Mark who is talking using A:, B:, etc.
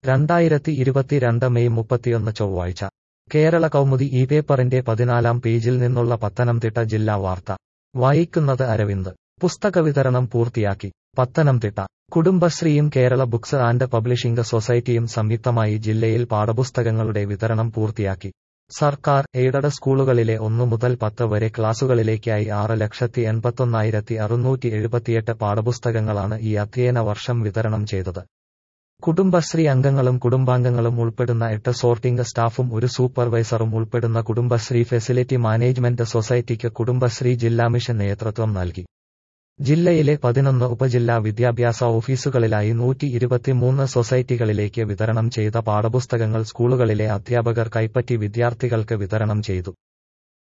A: രണ്ടായിരത്തി ഇരുപത്തിരണ്ട് മെയ് മുപ്പത്തിയൊന്ന് ചൊവ്വാഴ്ച കേരള കൗമുദി ഈ പേപ്പറിന്റെ പതിനാലാം പേജിൽ നിന്നുള്ള പത്തനംതിട്ട ജില്ലാ വാർത്ത വായിക്കുന്നത് അരവിന്ദ് പുസ്തക വിതരണം പൂർത്തിയാക്കി പത്തനംതിട്ട കുടുംബശ്രീയും കേരള ബുക്സ് ആൻഡ് പബ്ലിഷിംഗ് സൊസൈറ്റിയും സംയുക്തമായി ജില്ലയിൽ പാഠപുസ്തകങ്ങളുടെ വിതരണം പൂർത്തിയാക്കി സർക്കാർ എയ്ഡഡ് സ്കൂളുകളിലെ ഒന്നു മുതൽ പത്ത് വരെ ക്ലാസുകളിലേക്കായി ആറ് ലക്ഷത്തി എൺപത്തൊന്നായിരത്തി അറുന്നൂറ്റി എഴുപത്തിയെട്ട് പാഠപുസ്തകങ്ങളാണ് ഈ അധ്യയന വർഷം വിതരണം ചെയ്തത് കുടുംബശ്രീ അംഗങ്ങളും കുടുംബാംഗങ്ങളും ഉൾപ്പെടുന്ന എട്ട് സോർട്ടിംഗ് സ്റ്റാഫും ഒരു സൂപ്പർവൈസറും ഉൾപ്പെടുന്ന കുടുംബശ്രീ ഫെസിലിറ്റി മാനേജ്മെന്റ് സൊസൈറ്റിക്ക് കുടുംബശ്രീ ജില്ലാ മിഷൻ നേതൃത്വം നൽകി ജില്ലയിലെ പതിനൊന്ന് ഉപജില്ലാ വിദ്യാഭ്യാസ ഓഫീസുകളിലായി നൂറ്റി ഇരുപത്തിമൂന്ന് സൊസൈറ്റികളിലേക്ക് വിതരണം ചെയ്ത പാഠപുസ്തകങ്ങൾ സ്കൂളുകളിലെ അധ്യാപകർ കൈപ്പറ്റി വിദ്യാർത്ഥികൾക്ക് വിതരണം ചെയ്തു